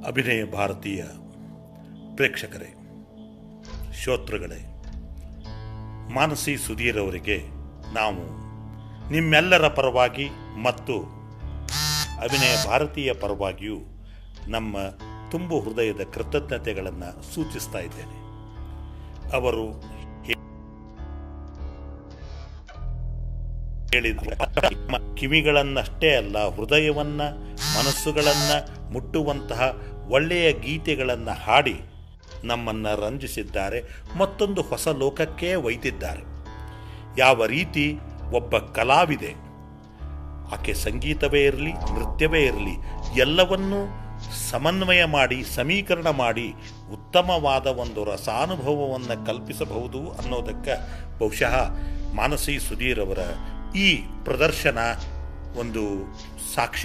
ಅಭಿನಯ ಭಾರತೀಯ ಪ್ರೇಕ್ಷಕರೇ ಶ್ರೋತೃಗಳೇ ಮಾನಸಿ ಸುಧೀರ್ ಅವರಿಗೆ ನಾವು ನಿಮ್ಮೆಲ್ಲರ ಪರವಾಗಿ ಮತ್ತು ಅಭಿನಯ ಭಾರತೀಯ ಪರವಾಗಿಯೂ ನಮ್ಮ ತುಂಬು ಹೃದಯದ ಕೃತಜ್ಞತೆಗಳನ್ನು ಸೂಚಿಸ್ತಾ ಇದ್ದೇನೆ ಅವರು ಹೇಳಿದ ನಮ್ಮ ಕಿವಿಗಳನ್ನಷ್ಟೇ ಅಲ್ಲ ಹೃದಯವನ್ನ ಮನಸ್ಸುಗಳನ್ನ ಮುಟ್ಟುವಂತಹ ಒಳ್ಳೆಯ ಗೀತೆಗಳನ್ನು ಹಾಡಿ ನಮ್ಮನ್ನು ರಂಜಿಸಿದ್ದಾರೆ ಮತ್ತೊಂದು ಹೊಸ ಲೋಕಕ್ಕೆ ಒಯ್ದಿದ್ದಾರೆ ಯಾವ ರೀತಿ ಒಬ್ಬ ಕಲಾವಿದೆ ಆಕೆ ಸಂಗೀತವೇ ಇರಲಿ ನೃತ್ಯವೇ ಇರಲಿ ಎಲ್ಲವನ್ನೂ ಸಮನ್ವಯ ಮಾಡಿ ಸಮೀಕರಣ ಮಾಡಿ ಉತ್ತಮವಾದ ಒಂದು ರಸಾನುಭವವನ್ನು ಕಲ್ಪಿಸಬಹುದು ಅನ್ನೋದಕ್ಕೆ ಬಹುಶಃ ಮಾನಸಿ ಸುಧೀರ್ ಅವರ ಈ ಪ್ರದರ್ಶನ ಒಂದು ಸಾಕ್ಷಿ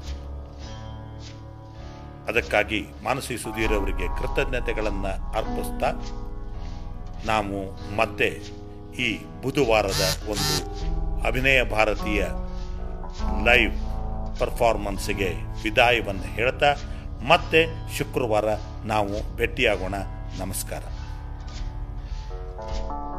ಅದಕ್ಕಾಗಿ ಮಾನಸಿ ಸುಧೀರ್ ಅವರಿಗೆ ಕೃತಜ್ಞತೆಗಳನ್ನು ಅರ್ಪಿಸ್ತಾ ನಾವು ಮತ್ತೆ ಈ ಬುಧವಾರದ ಒಂದು ಅಭಿನಯ ಭಾರತೀಯ ಲೈವ್ ಪರ್ಫಾರ್ಮೆನ್ಸ್ಗೆ ವಿದಾಯವನ್ನು ಹೇಳ್ತಾ ಮತ್ತೆ ಶುಕ್ರವಾರ ನಾವು ಭೇಟಿಯಾಗೋಣ ನಮಸ್ಕಾರ